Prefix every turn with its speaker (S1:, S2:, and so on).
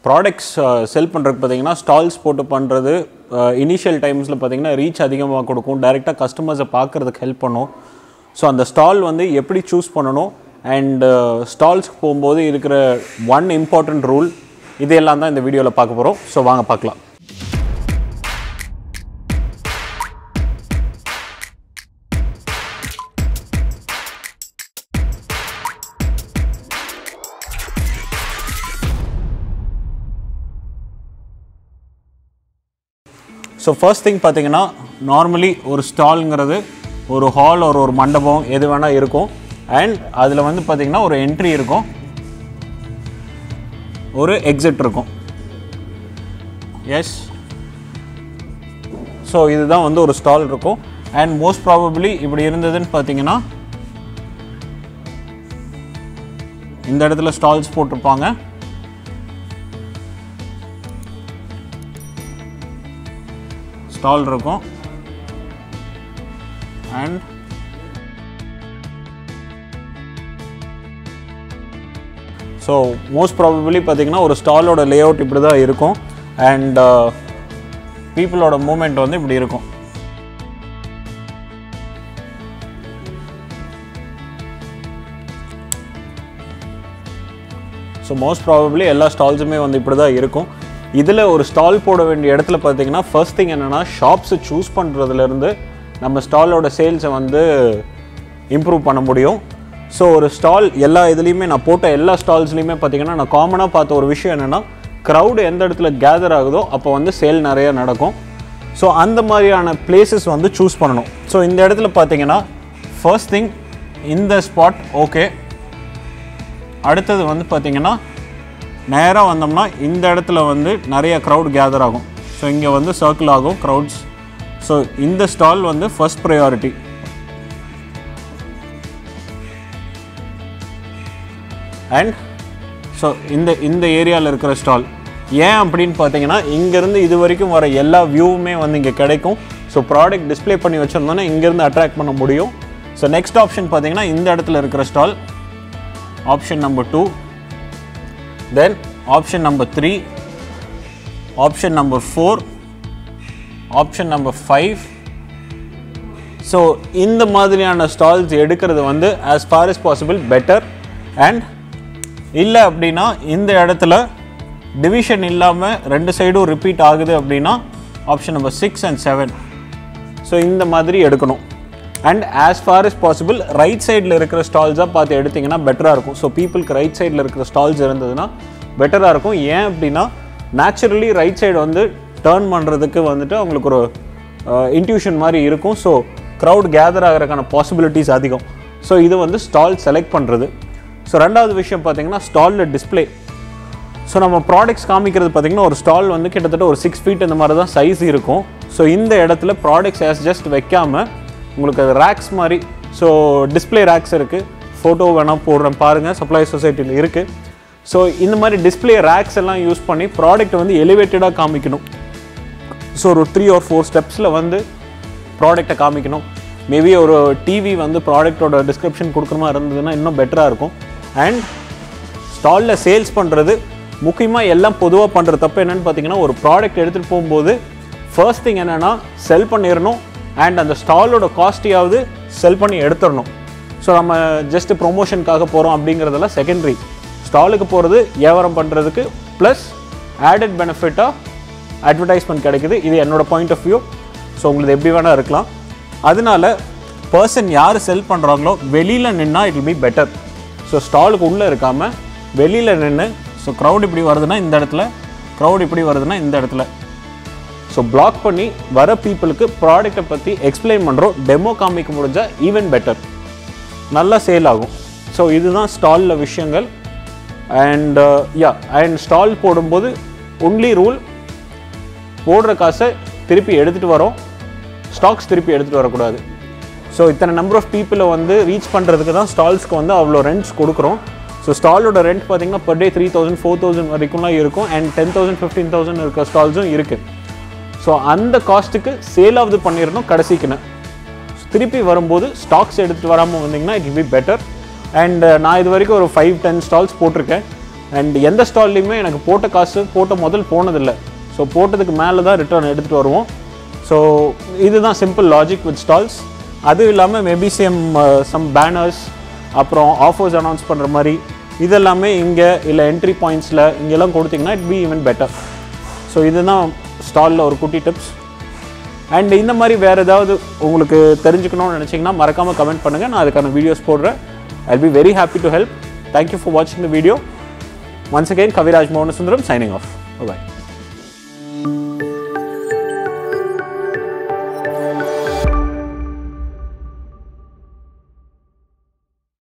S1: products செல் பண்ணுறதுக்கு பார்த்தீங்கன்னா stalls போட்டு பண்ணுறது இனிஷியல் டைம்ஸில் பார்த்தீங்கன்னா ரீச் அதிகமாக கொடுக்கும் டைரெக்டாக கஸ்டமர்ஸை பார்க்குறதுக்கு ஹெல்ப் பண்ணும் ஸோ அந்த ஸ்டால் வந்து எப்படி சூஸ் பண்ணணும் அண்ட் ஸ்டால்ஸ்க்கு போகும்போது இருக்கிற ஒன் இம்பார்ட்டண்ட் ரூல் இதெல்லாம் தான் இந்த வீடியோவில் பார்க்க போகிறோம் ஸோ வாங்க பார்க்கலாம் ஸோ ஃபர்ஸ்ட் திங் பார்த்தீங்கன்னா நார்மலி ஒரு ஸ்டாலுங்கிறது ஒரு ஹால் ஒரு ஒரு மண்டபம் எது வேணால் இருக்கும் அண்ட் அதில் வந்து பார்த்தீங்கன்னா ஒரு என்ட்ரி இருக்கும் ஒரு எக்ஸிட் இருக்கும் எஸ் ஸோ இதுதான் வந்து ஒரு ஸ்டால் இருக்கும் அண்ட் மோஸ்ட் ப்ராபப்ளி இப்படி இருந்ததுன்னு பார்த்தீங்கன்னா இந்த இடத்துல ஸ்டால்ஸ் போட்டிருப்பாங்க ஸ்டால் இருக்கும் அண்ட் ஸோ மோஸ்ட் ப்ராபபிளி பார்த்தீங்கன்னா ஒரு ஸ்டாலோட லேஅவுட் இப்படி தான் இருக்கும் அண்ட் பீப்புளோட மூமெண்ட் வந்து இப்படி இருக்கும் ஸோ மோஸ்ட் ப்ராபப்ளி எல்லா ஸ்டால்ஸுமே வந்து இப்படி தான் இருக்கும் இதில் ஒரு ஸ்டால் போட வேண்டிய இடத்துல பார்த்தீங்கன்னா ஃபர்ஸ்ட் திங் என்னென்னா ஷாப்ஸை சூஸ் பண்ணுறதுலேருந்து நம்ம ஸ்டாலோட சேல்ஸை வந்து இம்ப்ரூவ் பண்ண முடியும் ஸோ ஒரு ஸ்டால் எல்லா இதுலேயுமே நான் போட்ட எல்லா ஸ்டால்ஸ்லையுமே பார்த்தீங்கன்னா நான் காமனாக பார்த்த ஒரு விஷயம் என்னென்னா க்ரௌடு எந்த இடத்துல கேதர் ஆகுதோ அப்போ வந்து சேல் நிறைய நடக்கும் ஸோ அந்த மாதிரியான பிளேசஸ் வந்து சூஸ் பண்ணணும் ஸோ இந்த இடத்துல பார்த்தீங்கன்னா ஃபர்ஸ்ட் திங் இந்த ஸ்பாட் ஓகே அடுத்தது வந்து பார்த்தீங்கன்னா நேராக வந்தோம்னா இந்த இடத்துல வந்து நிறைய க்ரௌட் கேதர் ஆகும் ஸோ இங்கே வந்து சர்க்கிள் ஆகும் க்ரௌட்ஸ் ஸோ இந்த ஸ்டால் வந்து ஃபர்ஸ்ட் ப்ரையாரிட்டி அண்ட் ஸோ இந்த இந்த ஏரியாவில் இருக்கிற ஸ்டால் ஏன் அப்படின்னு பார்த்தீங்கன்னா இங்கேருந்து இது வரைக்கும் வர எல்லா வியூவுமே வந்து இங்கே கிடைக்கும் ஸோ ப்ராடக்ட் டிஸ்ப்ளே பண்ணி வச்சுருந்தோன்னா இங்கேருந்து அட்ராக்ட் பண்ண முடியும் ஸோ நெக்ஸ்ட் ஆப்ஷன் பார்த்தீங்கன்னா இந்த இடத்துல இருக்கிற stall option number 2 then option number 3 option number 4 option number 5 so இந்த மாதிரியான ஸ்டால்ஸ் எடுக்கிறது வந்து as far as possible better and இல்லை அப்படின்னா இந்த இடத்துல டிவிஷன் இல்லாமல் ரெண்டு சைடும் ரிப்பீட் ஆகுது அப்படின்னா option number six and seven so இந்த மாதிரி எடுக்கணும் and as far as possible right சைடில் இருக்கிற ஸ்டால்ஸாக பார்த்து எடுத்திங்கன்னா பெட்டராக இருக்கும் ஸோ பீப்புளுக்கு ரைட் சைடில் இருக்கிற ஸ்டால்ஸ் இருந்ததுன்னா பெட்டராக இருக்கும் ஏன் அப்படின்னா நேச்சுரலி ரைட் சைடு வந்து டேர்ன் பண்ணுறதுக்கு வந்துட்டு அவங்களுக்கு ஒரு இன்ட்யூஷன் மாதிரி இருக்கும் ஸோ க்ரௌட் கேதர் ஆகிறதுக்கான பாசிபிலிட்டிஸ் அதிகம் ஸோ இது வந்து ஸ்டால் செலக்ட் பண்ணுறது ஸோ ரெண்டாவது விஷயம் பார்த்தீங்கன்னா ஸ்டாலில் டிஸ்ப்ளே ஸோ நம்ம ப்ராடக்ட்ஸ் காமிக்கிறது பார்த்தீங்கன்னா ஒரு ஸ்டால் வந்து கிட்டத்தட்ட ஒரு சிக்ஸ் ஃபீட் இந்த மாதிரி தான் சைஸ் இருக்கும் ஸோ இந்த இடத்துல ப்ராடக்ட்ஸ் ஆஸ் ஜஸ்ட் வைக்காமல் உங்களுக்கு அது ரேக்ஸ் மாதிரி ஸோ டிஸ்ப்ளே ரேக்ஸ் இருக்குது ஃபோட்டோ வேணால் போடுறேன் பாருங்கள் சப்ளை சொசைட்டியில் இருக்குது ஸோ இந்த மாதிரி டிஸ்ப்ளே ரேக்ஸ் எல்லாம் யூஸ் பண்ணி ப்ராடக்ட் வந்து எலிவேட்டடாக காமிக்கணும் ஸோ ஒரு த்ரீ ஆர் ஃபோர் ஸ்டெப்ஸில் வந்து ப்ராடக்ட்டை காமிக்கணும் மேபி ஒரு டிவி வந்து ப்ராடக்ட்டோட டிஸ்கிரிப்ஷன் கொடுக்குற மாதிரி இருந்ததுன்னா இன்னும் பெட்டராக இருக்கும் அண்ட் ஸ்டாலில் சேல்ஸ் பண்ணுறது முக்கியமாக எல்லாம் பொதுவாக பண்ணுற தப்பு என்னென்னு பார்த்தீங்கன்னா ஒரு ப்ராடக்ட் எடுத்துகிட்டு போகும்போது ஃபர்ஸ்ட் திங் என்னென்னா செல் பண்ணிடணும் அண்ட் அந்த ஸ்டாலோட காஸ்ட்டையாவது செல் பண்ணி எடுத்துடணும் ஸோ நம்ம ஜஸ்ட் ப்ரொமோஷனுக்காக போகிறோம் அப்படிங்கிறதெல்லாம் செகண்டரி ஸ்டாலுக்கு போகிறது வியாபாரம் பண்ணுறதுக்கு ப்ளஸ் ஆடட் பெனிஃபிட்டாக அட்வர்டைஸ்மெண்ட் கிடைக்குது இது என்னோட பாயிண்ட் ஆஃப் வியூ ஸோ உங்களுக்கு எப்படி வேணால் இருக்கலாம் அதனால பர்சன் யார் செல் பண்ணுறாங்களோ வெளியில் நின்னா it will be better so ஸ்டாலுக்கு உள்ளே இருக்காமல் வெளியில் நின்று ஸோ க்ரௌட் இப்படி வருதுன்னா இந்த இடத்துல க்ரௌட் இப்படி வருதுன்னா இந்த இடத்துல ஸோ பிளாக் பண்ணி வர பீப்புளுக்கு ப்ராடக்ட்டை பற்றி எக்ஸ்பிளைன் பண்ணுறோம் டெமோ காமிக்க முடிஞ்சால் ஈவன் பெட்டர் நல்லா சேல் ஆகும் ஸோ இதுதான் ஸ்டாலில் விஷயங்கள் அண்ட் யா அண்ட் ஸ்டால் போடும்போது ஒன்லி ரூல் போடுற காசை திருப்பி எடுத்துகிட்டு வரோம் ஸ்டாக்ஸ் திருப்பி எடுத்துகிட்டு வரக்கூடாது ஸோ இத்தனை நம்பர் ஆஃப் பீப்புளை வந்து ரீச் பண்ணுறதுக்கு தான் ஸ்டால்ஸ்க்கு வந்து அவ்வளோ ரெண்ட்ஸ் கொடுக்குறோம் ஸோ ஸ்டாலோட ரெண்ட் பார்த்தீங்கன்னா per day three thousand four thousand வரைக்கும்லாம் இருக்கும் and ten thousand fifteen thousand இருக்க ஸ்டால்ஸும் இருக்குது ஸோ அந்த காஸ்ட்டுக்கு சேல் ஆகுது பண்ணிடணும் கடைசிக்குன்னு திருப்பி வரும்போது ஸ்டாக்ஸ் எடுத்துகிட்டு வராமல் வந்தீங்கன்னா இட் பி பெட்டர் அண்ட் நான் இது வரைக்கும் ஒரு ஃபைவ் டென் ஸ்டால்ஸ் போட்டிருக்கேன் அண்ட் எந்த ஸ்டால்லையுமே எனக்கு போட்ட காசு போட்ட முதல் போனதில்லை ஸோ போட்டதுக்கு மேலே தான் ரிட்டர்ன் எடுத்துகிட்டு வருவோம் ஸோ இதுதான் சிம்பிள் லாஜிக் வித் ஸ்டால்ஸ் அதுவும் இல்லாமல் மேபி சேம் சம் பேனர்ஸ் அப்புறம் ஆஃபர்ஸ் அனௌன்ஸ் பண்ணுற மாதிரி இதெல்லாமே இங்கே இல்லை என்ட்ரி பாயிண்ட்ஸில் இங்கெல்லாம் கொடுத்தீங்கன்னா it be even better so இதுதான் ஸ்டாலில் ஒரு குட்டி டிப்ஸ் அண்ட் இந்த மாதிரி வேறு ஏதாவது உங்களுக்கு தெரிஞ்சுக்கணும்னு நினச்சிங்கன்னா மறக்காமல் கமெண்ட் பண்ணுங்கள் நான் அதுக்கான வீடியோஸ் போடுறேன் I be very happy to help thank you for வாட்சிங் the video once again Kaviraj Mohanasundaram signing off bye